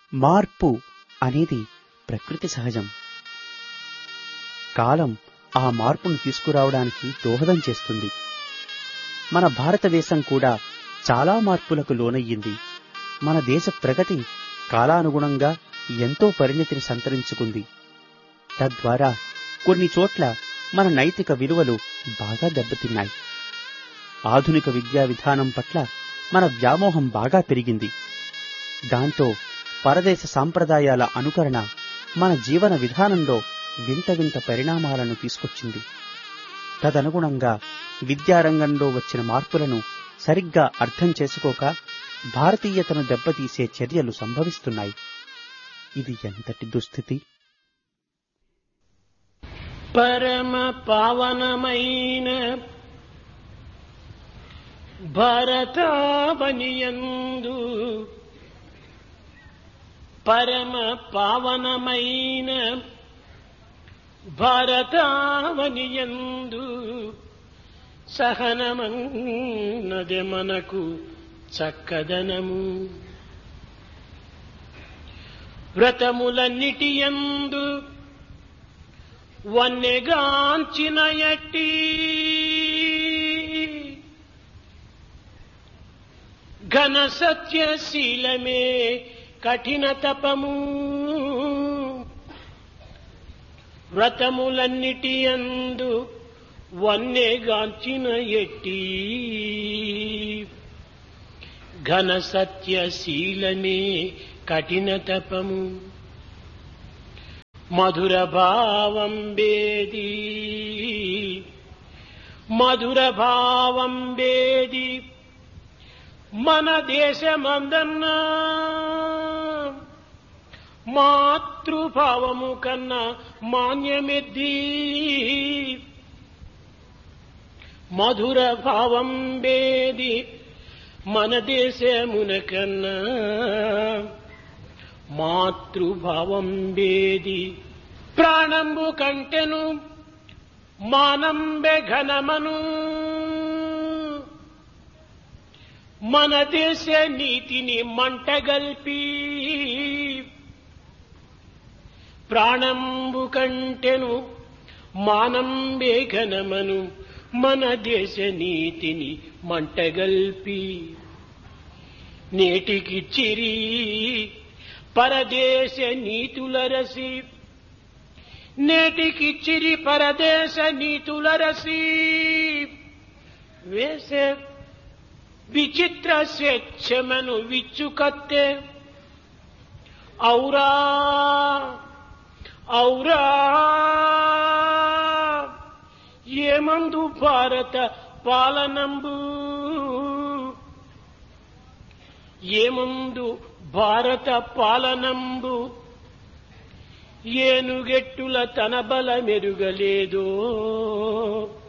మార్పు అనేది ప్రకృతి సహజం కాలం ఆ మార్పును తీసుకురావడానికి దోహదం చేస్తుంది మన భారతదేశం కూడా చాలా మార్పులకు లోనయ్యింది మన దేశ ప్రగతి కాలానుగుణంగా ఎంతో పరిణతిని సంతరించుకుంది తద్వారా కొన్ని చోట్ల మన నైతిక విలువలు బాగా దెబ్బతిన్నాయి ఆధునిక విద్యా విధానం పట్ల మన వ్యామోహం బాగా పెరిగింది దాంతో పరదేశ సాంప్రదాయాల అనుకరణ మన జీవన విధానంలో వింత వింత పరిణామాలను తీసుకొచ్చింది తదనుగుణంగా విద్యారంగంలో వచ్చిన మార్పులను సరిగ్గా అర్థం చేసుకోక భారతీయతను దెబ్బతీసే చర్యలు సంభవిస్తున్నాయి ఇది ఎంతటి దుస్థితి పరమ పావనమైన భరతావనియందు పరమ పావనమైన భారతావనియందు సహనమన్నది మనకు చక్కదనము వ్రతములన్నిటియందు వన్నెగాంచిన ఎట్టి ఘన సత్యశీలమే కఠిన తపము వ్రతములన్నిటి అందు వన్నెగాంచిన ఎట్టి ఘన సత్యశీలమే కఠిన తపము మధుర భావం వేది మధుర భావం వేది మన దేశమందన్నా మాతృభావము కన్నా మాన్యమెద్ది మధుర భావం వేది మన దేశమున కన్నా మాతృభావం వేది ప్రాణంబు కంటెను మానంబె ఘనమను మన దేశ నీతిని మంటగల్పి ప్రాణంబు కంటెను మానంబే ఘనమను మన దేశ నీతిని మంటగల్పి నేటికి చిరి పరదేశ నీతుల రసి నేటికి చిరి పరదేశ నీతుల రసి వేసే విచిత్ర స్వేచ్ఛమను విచ్చుకత్తె ఔరా ఔరా ఏమందు భారత పాలనంబు ఏమందు భారత పాలనంబు ఏనుగెట్టుల తన బల మెరుగలేదో